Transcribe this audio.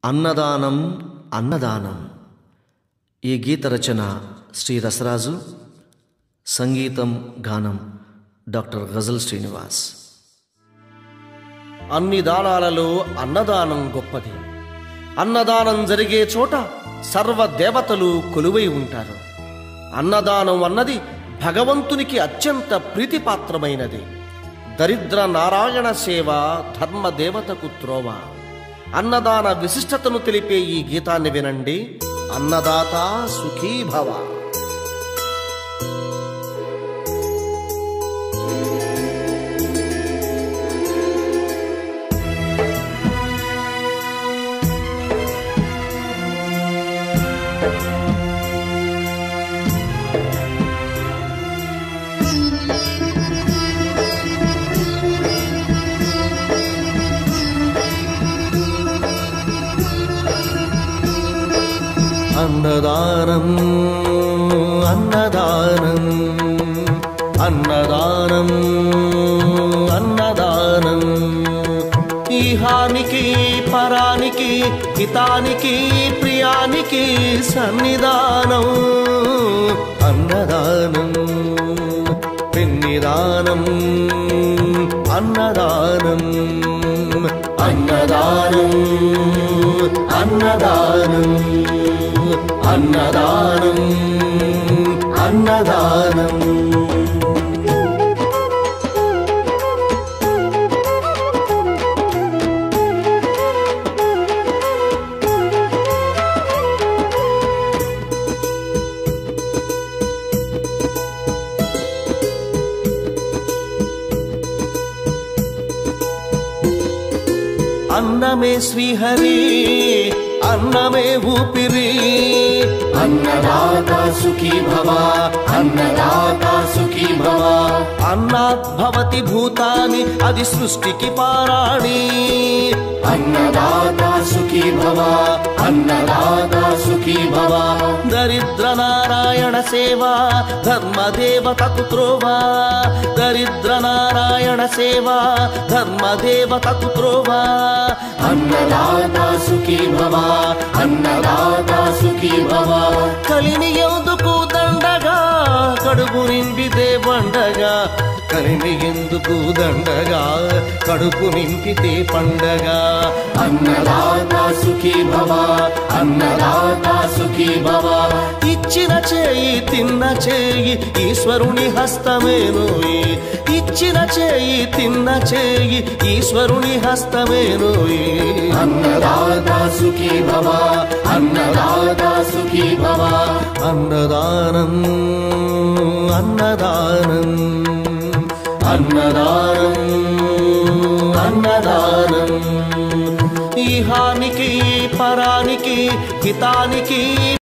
అన్నదానం అన్నదానం ఈ గీత రచన శ్రీ రసరాజు సంగీతం గానం డాక్టర్ గజల్ శ్రీనివాస్ అన్ని దానాలలో అన్నదానం గొప్పది అన్నదానం జరిగే చోట సర్వ దేవతలు కొలువై ఉంటారు అన్నదానం అన్నది భగవంతునికి అత్యంత ప్రీతిపాత్రమైనది దరిద్ర నారాయణ సేవ ధర్మ దేవతకు త్రోవ అన్నదాన విశిష్టతను తెలిపే ఈ గీతాన్ని వినండి అన్నదాత సుఖీభవ అన్నదానం అన్నదానం అన్నదానం అన్నదానం ఈహానికి పరానికి హితానికి ప్రియానికి సన్నిధానం అన్నదానం పెన్నిదానం అన్నదానం అన్నదానం అన్నదానం అన్నదానం అన్నదానం అన్నమే శ్రీహరి అన్నమే ఊపిరి అన్నదాత సుఖీ భవ అన్నదాత సుఖీ భవ అన్నాత్ భవతి భూతాని అది సృష్టికి పారాణి అన్నదాత సుఖీ భవ అన్నదాత సుఖీ భవ దరిద్ర నారాయణ సేవ ధర్మదేవతకు త్రోవా దరిద్ర నారాయణ సేవ ధర్మదేవతకు త్రోవా అన్నదాత సుఖీ భవ అన్నదాత సుఖీ భవ కలిని ఎందుకు దండగా కడుపు నింపితే పండగా కలిమి ఎందుకు దండగా కడుపు నింపితే పండగ అన్నదాత సుఖీ భవ అన్నదాత సుఖీ భవ ఇచ్చిన చేయి తిన్న చేయి ఈశ్వరుని హస్తమేనోయి ఇచ్చిన చేయి తిన్న చేయి ఈశ్వరుని హస్తమేనోయి అన్నదాత సుఖీ భవ అన్నదాత సుఖీ భవ అన్నదానం అన్నదానం అన్నదానం అన్నదానం ఈహానికి పరానికి హితానికి